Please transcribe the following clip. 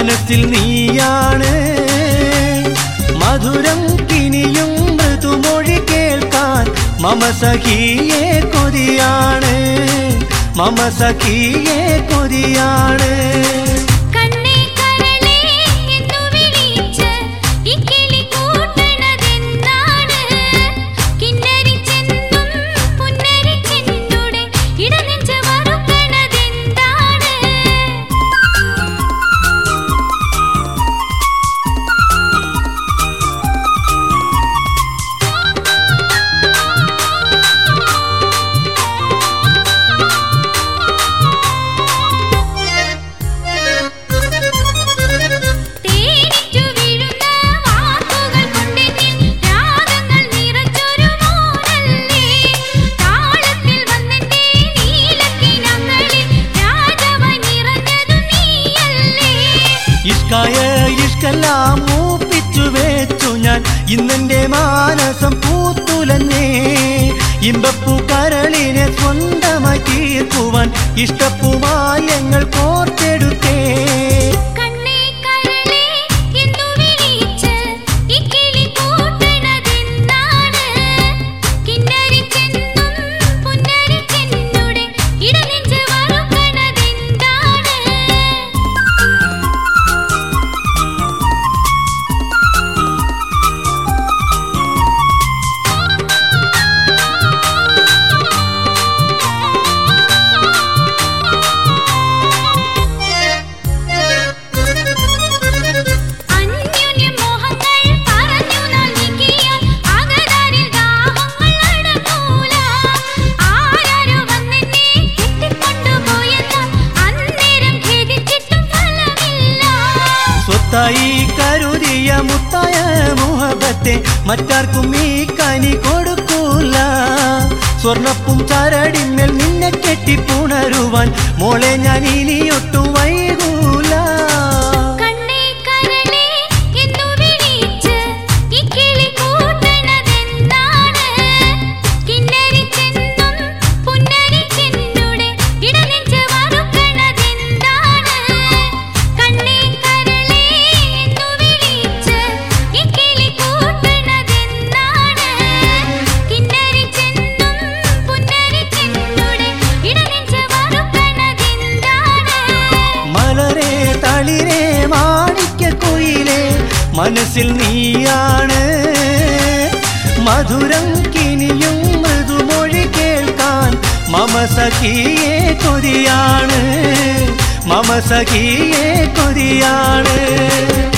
മനസ്സിൽ നീയാണ് മധുരം കിനിയും മൃദുമൊഴി കേൾക്കാൻ മമ സഖിയെ കൊതിയാണ് മമ സഖിയെ കൊതിയാണ് കണ്ണേ കരളേ എന്നു വിളിച്ച് ഈ കിളി കൂട്ടണതെന്താണ് കിന്നരി ചെന്നും പുന്നരി ചെന്നുടെ ഇടനെഞ്ച് വറുക്കണതെന്താണ് തേനിറ്റു വീഴുന്ന വാക്കുകൾ കൊണ്ടെന്നിൽ രാഗങ്ങൾ നിറച്ചൊരു മോനല്ലേ താളത്തിൽ വന്നെന്റെ നീലക്കിനങ്ങളിൽ രാജവായി നിറഞ്ഞതു നീയല്ലേ ഇഷ്കായ ഇഷ്കെല്ലാം മൂപ്പിച്ചു വെച്ചു ഞാൻ ഇന്നെന്റെ മാനസം പൂത്തുലഞ്ഞേ ഇമ്പപ്പൂ കരളിനെ സ്വന്തമായി തീർക്കുവാൻ ഇഷ്ടപ്പുമായങ്ങൾ കോർത്തെടുത്തേ കണ്ണേ കരളേ എന്നു വിളിച്ച് ഈ കിളി കൂട്ടണതെന്താണ് കിന്നരി ചെന്നും പുന്നരി ചെന്നുടെ ഇടനെഞ്ച് വറുക്കണതെന്താണ് അന്യോന്യം മോഹങ്ങൾ പറഞ്ഞു നൽകിയാൽ അകതാരിൽ ദാഹങ്ങൾ അടങ്ങൂല ആരാരോ വന്നെന്നെ കെട്ടിക്കൊണ്ടുപോയെന്നാൽ അന്നേരം ഖേദിച്ചിട്ടും ഫലമില്ല സ്വത്തായി കരുതിയ മുത്തായ മുഹബത്തെ മറ്റാർക്കും ഈ കനി കൊടുക്കൂല സ്വർണപ്പും ചരടിന്മേൽ നിന്നെ കെട്ടിപ്പുണരുവാൻ മോളെ ഞാൻ ഇനിയൊട്ടും വൈകൂല കണ്ണേ കരളേ എന്നു വിളിച്ച് ഈ കിളി കൂട്ടണതെന്താണ് കിന്നരി ചെന്നും പുന്നരി ചെന്നുടെ ഇടനെഞ്ച് വറുക്കണതെന്താണ് കണ്ണേ കരളേ എന്നു വിളിച്ച് ഈ കിളി കൂട്ടണതെന്താണ് കിന്നരി ചെന്നും പുന്നരി ചെന്നുടെ ഇടനെഞ്ച് വറുക്കണതെന്താണ് മലരെ തളിരെ മാണിക്യ കുയിലെ മനസ്സിൽ നീയാണ് മധുരം കിനിയും മൃദുമൊഴി കേൾക്കാൻ മമ സഖിയെ കൊതിയാണ് മമ സഖിയെ കൊതിയാണ്